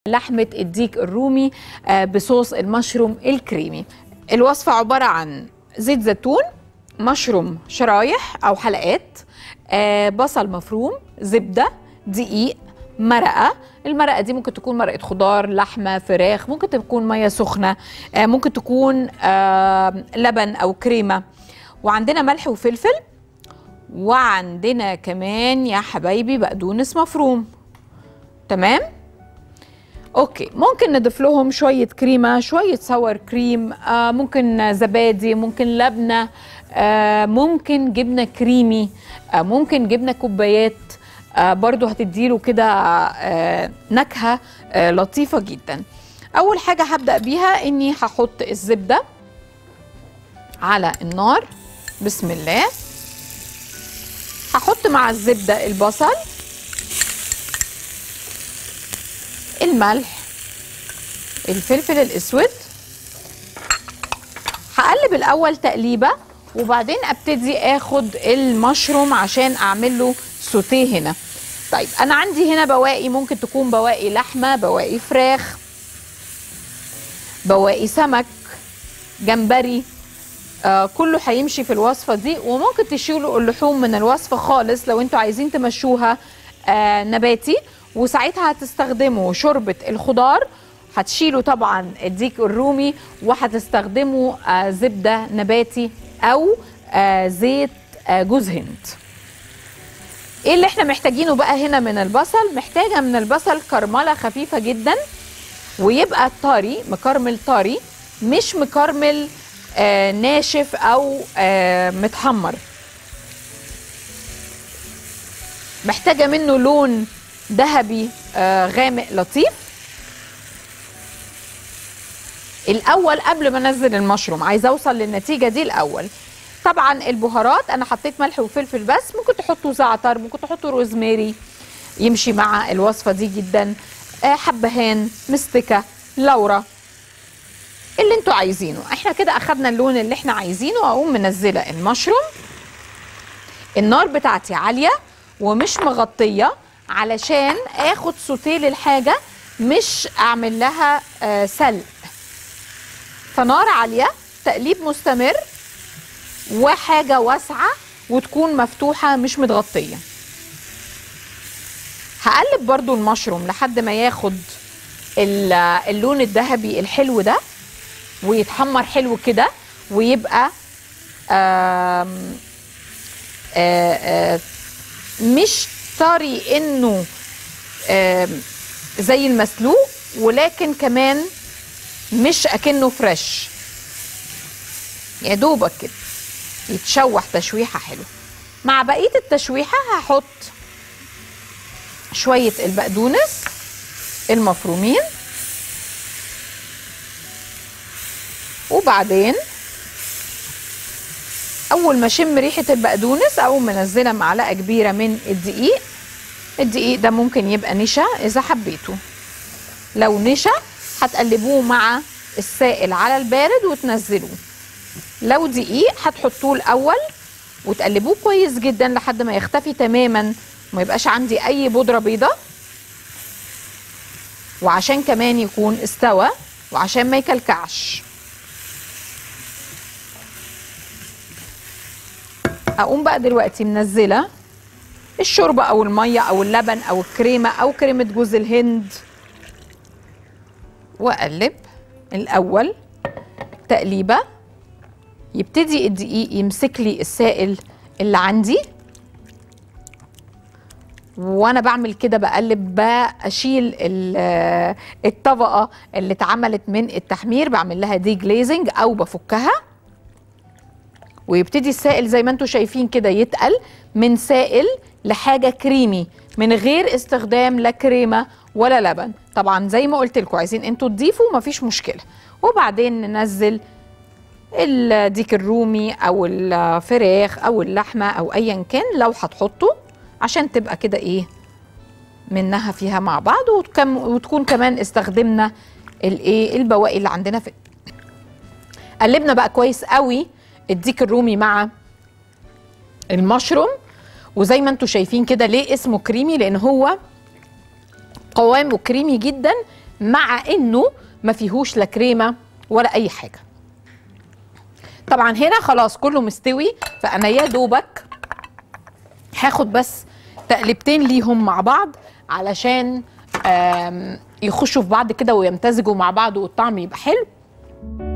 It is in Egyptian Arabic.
لحمة الديك الرومي آه، بصوص المشروم الكريمي الوصفة عبارة عن زيت زيتون مشروم شرايح أو حلقات آه، بصل مفروم زبدة دقيق مرقة المرقة دي ممكن تكون مرقة خضار لحمة فراخ ممكن تكون مية سخنة آه، ممكن تكون آه، لبن أو كريمة وعندنا ملح وفلفل وعندنا كمان يا حبايبي بقدونس مفروم تمام اوكي ممكن نضيف لهم شويه كريمه شويه سور كريم آه ممكن زبادي ممكن لبنه آه ممكن جبنه كريمي آه ممكن جبنه كوبايات آه برضو هتديله كده آه نكهه آه لطيفه جدا اول حاجه هبدا بيها اني هحط الزبده على النار بسم الله هحط مع الزبده البصل الملح الفلفل الاسود هقلب الاول تقليبه وبعدين ابتدي اخد المشروم عشان اعمل له سوتيه هنا طيب انا عندي هنا بواقي ممكن تكون بواقي لحمه بواقي فراخ بواقي سمك جمبري آه كله هيمشي في الوصفه دي وممكن تشيلوا اللحوم من الوصفه خالص لو انتوا عايزين تمشوها آه نباتي وساعتها هتستخدموا شوربه الخضار هتشيلوا طبعا الديك الرومي وهتستخدموا آه زبده نباتي او آه زيت آه جوز هند ايه اللي احنا محتاجينه بقى هنا من البصل محتاجه من البصل كرمله خفيفه جدا ويبقى طري مكرمل طري مش مكرمل آه ناشف او آه متحمر محتاجه منه لون ذهبي آه غامق لطيف الاول قبل ما انزل المشروم عايزه اوصل للنتيجه دي الاول طبعا البهارات انا حطيت ملح وفلفل بس ممكن تحطوا زعتر ممكن تحطوا روزماري يمشي مع الوصفه دي جدا آه حبهان مستكه لورا اللي انتوا عايزينه احنا كده اخدنا اللون اللي احنا عايزينه اقوم منزله المشروم النار بتاعتي عاليه ومش مغطيه علشان اخد سوتيه للحاجه مش اعمل لها آه سلق فنار عاليه تقليب مستمر وحاجه واسعه وتكون مفتوحه مش متغطيه هقلب برضو المشروم لحد ما ياخد اللون الذهبي الحلو ده ويتحمر حلو كده ويبقى آم آآ آآ مش طري انه زي المسلوق ولكن كمان مش اكنه فريش يا دوبك كده يتشوح تشويحه حلوه مع بقيه التشويحه هحط شويه البقدونس المفرومين وبعدين اول ما اشم ريحه البقدونس اقوم منزله معلقه كبيره من الدقيق الدقيق ده ممكن يبقى نشا اذا حبيتوا لو نشا هتقلبوه مع السائل على البارد وتنزلوه لو دقيق هتحطوه الاول وتقلبوه كويس جدا لحد ما يختفي تماما وما يبقاش عندي اي بودره بيضه وعشان كمان يكون استوى وعشان ما يكلكعش اقوم بقى دلوقتي منزله الشوربه او الميه او اللبن او الكريمه او كريمه جوز الهند واقلب الاول تقليبه يبتدي الدقيق يمسك لي السائل اللي عندي وانا بعمل كده بقلب بشيل الطبقه اللي اتعملت من التحمير بعمل لها دي جليزنج او بفكها ويبتدي السائل زي ما انتم شايفين كده يتقل من سائل لحاجه كريمي من غير استخدام لا كريمه ولا لبن طبعا زي ما قلت لكم عايزين انتوا تضيفوا مفيش مشكله وبعدين ننزل الديك الرومي او الفراخ او اللحمه او ايا كان لو هتحطوا عشان تبقى كده ايه منها فيها مع بعض وتكم وتكون كمان استخدمنا الايه البواقي اللي عندنا في قلبنا بقى كويس قوي الديك الرومي مع المشروم وزي ما انتم شايفين كده ليه اسمه كريمي لان هو قوامه كريمي جدا مع انه ما فيهوش لا كريمه ولا اي حاجه طبعا هنا خلاص كله مستوي فانا يا دوبك هاخد بس تقلبتين ليهم مع بعض علشان آم، يخشوا في بعض كده ويمتزجوا مع بعض والطعم يبقى حلو